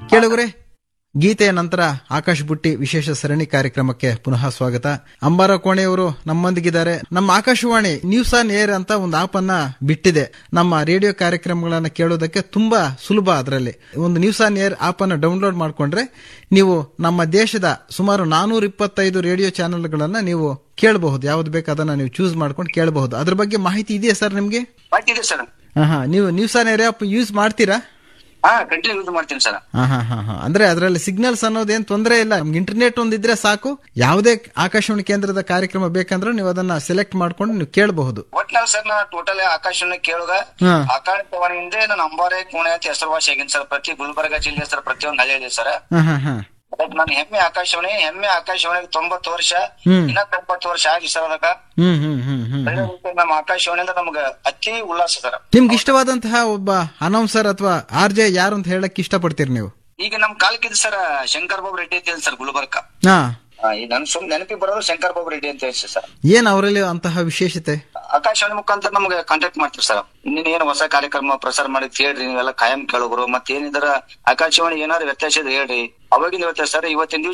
ಕೇಳುಗರೆ ಗೀತೆಯ ನಂತರ ಆಕಾಶ್ ಬುಟ್ಟಿ ವಿಶೇಷ ಸರಣಿ ಕಾರ್ಯಕ್ರಮಕ್ಕೆ ಪುನಃ ಸ್ವಾಗತ ಅಂಬಾರ ಕೋಣೆಯವರು ನಮ್ಮೊಂದಿಗಿದ್ದಾರೆ ನಮ್ಮ ಆಕಾಶವಾಣಿ ನ್ಯೂಸ್ ಆನ್ ಏರ್ ಅಂತ ಒಂದು ಆಪ್ ಅನ್ನ ಬಿಟ್ಟಿದೆ ನಮ್ಮ ರೇಡಿಯೋ ಕಾರ್ಯಕ್ರಮಗಳನ್ನ ಕೇಳೋದಕ್ಕೆ ತುಂಬಾ ಸುಲಭ ಅದರಲ್ಲಿ ಒಂದು ನ್ಯೂಸ್ ಆನ್ ಏರ್ ಆಪ್ ಅನ್ನು ಡೌನ್ಲೋಡ್ ಮಾಡ್ಕೊಂಡ್ರೆ ನೀವು ನಮ್ಮ ದೇಶದ ಸುಮಾರು ನಾನೂರ ಇಪ್ಪತ್ತೈದು ರೇಡಿಯೋ ಚಾನೆಲ್ಗಳನ್ನ ನೀವು ಕೇಳಬಹುದು ಯಾವ್ದು ಬೇಕು ಅದನ್ನ ನೀವು ಚೂಸ್ ಮಾಡ್ಕೊಂಡು ಕೇಳಬಹುದು ಅದ್ರ ಬಗ್ಗೆ ಮಾಹಿತಿ ಇದೆಯಾ ಸರ್ ನಿಮ್ಗೆ ಮಾಡ್ತಿದ್ದೆ ಸರ್ ಹಾ ನೀವು news on air app use ಮಾಡ್ತೀರಾ ಹಾ ಕಂಟಿನ್ಯೂ ಯೂಸ್ ಮಾಡ್ತೀನಿ ಸರ್ ಹಾ ಹಾ ಹಾ ಹಾ ಅಂದ್ರೆ ಅದರಲ್ಲಿ ಸಿಗ್ನಲ್ಸ್ ಅನ್ನೋದೇನ್ ತೊಂದರೆ ಇಲ್ಲ ನಮ್ಗೆ ಇಂಟರ್ನೆಟ್ ಒಂದಿದ್ರೆ ಸಾಕು ಯಾವುದೇ ಆಕಾಶವಾಣಿ ಕೇಂದ್ರದ ಕಾರ್ಯಕ್ರಮ ಬೇಕಂದ್ರೆ ನೀವು ಅದನ್ನ ಸೆಲೆಕ್ಟ್ ಮಾಡ್ಕೊಂಡು ನೀವು ಕೇಳಬಹುದು ಒಟ್ನಲ್ಲಿ ಸರ್ ನಾ ಟೋಟಲ್ ಆಕಾಶನ ಕೇಳುಗ ಹಾ. ಆಕಾಶವಾಣಿಯಿಂದ ನಾನು ಅಂಬಾರೆ ಕೋಣೆ ಅಂತ ಹೆಸರುವಾಸಿ ಆಗಿನ್ ಸರ್ ಪ್ರತಿ ಗುಲ್ಬರ್ಗ ಜಿಲ್ಲೆ ಸರ್ ಪ್ರತಿಯೊಂದು ಹಳ್ಳಿ ಇದೆ ಸರ್ ಹಾ ಹಾ ಹಾ ಅದಕ್ಕೆ ನಾನು ಹೆಮ್ಮೆ ಆಕಾಶವಾಣಿ ಹೆಮ್ಮೆ ಆಕಾಶವಾಣಿಗೆ ತೊಂಬತ್ತು ವರ್ಷ ಹ್ಮ್. ಇನ್ನ ತೊಂಬತ್ತು ವರ್ಷ ಆಗಿ ಸರ್ ಅದಕ್ಕ ಹ್ಮ್ ಹ್ಮ್ ಹ್ಮ್ ಹ್ಮ್ ಒಳ್ಳೆ ರೀತಿ ನಮ್ಮ ಆಕಾಶವಾಣಿ ಅಂದ್ರೆ ನಮ್ಗ ಅತಿ ಉಲ್ಲಾಸ ಸರ್ ನಿಮ್ಗೆ ಇಷ್ಟವಾದಂತಹ ಒಬ್ಬ ಅನೌನ್ಸರ್ ಅಥವಾ ಆರ್ ಜೆ ಯಾರು ಅಂತ ಹೇಳಕ್ ಇಷ್ಟಪಡ್ತೀರಿ ನೀವು ಈಗ ನಮ್ ಕಾಲಕ್ಕಿದ್ ಸರ್ ಶಂಕರ್ ಬಾಬು ರೆಡ್ಡಿ ಅಂತ ಹೇಳಿ ಸರ್ ಗುಲ್ಬರ್ಗ ಹಾ ಆ, ಈ ನನ್ ಸುಮ್ ನೆನಪಿಗೆ ಬರೋದು ಶಂಕರ್ ಬಾಬು ರೆಡ್ಡಿ ಅಂತ ಹೇಳಿ ಸರ್ ಏನ್ ಅವರಲ್ಲಿ ಅಂತಹ ವಿಶೇಷತೆ ಆಕಾಶವಾಣಿ ಮುಖಾಂತರ ನಮ್ಗೆ ಕಾಂಟ್ಯಾಕ್ಟ್ ಮಾಡ್ತೀವಿ ಸರ್ ಇನ್ನೇನ್ ಏನ್ ಹೊಸ ಕಾರ್ಯಕ್ರಮ ಪ್ರಸಾರ ಮಾಡಿ ಹೇಳ್ರಿ ನೀವೆಲ್ಲ ಕಾಯಂ ಕೇಳೋರು ಮತ್ತೆ ಏನಿದ್ರ ಆಕಾಶವಾಣಿ ಏನಾದ್ರು ವ್ಯತ್ಯಾಸ ಇದೆ ಹೇಳ್ರಿ ಅವಾಗಿನ ವ್ಯತ್ಯಾಸ ಸರ್ ಇವತ್ತಿನ ದಿವಸ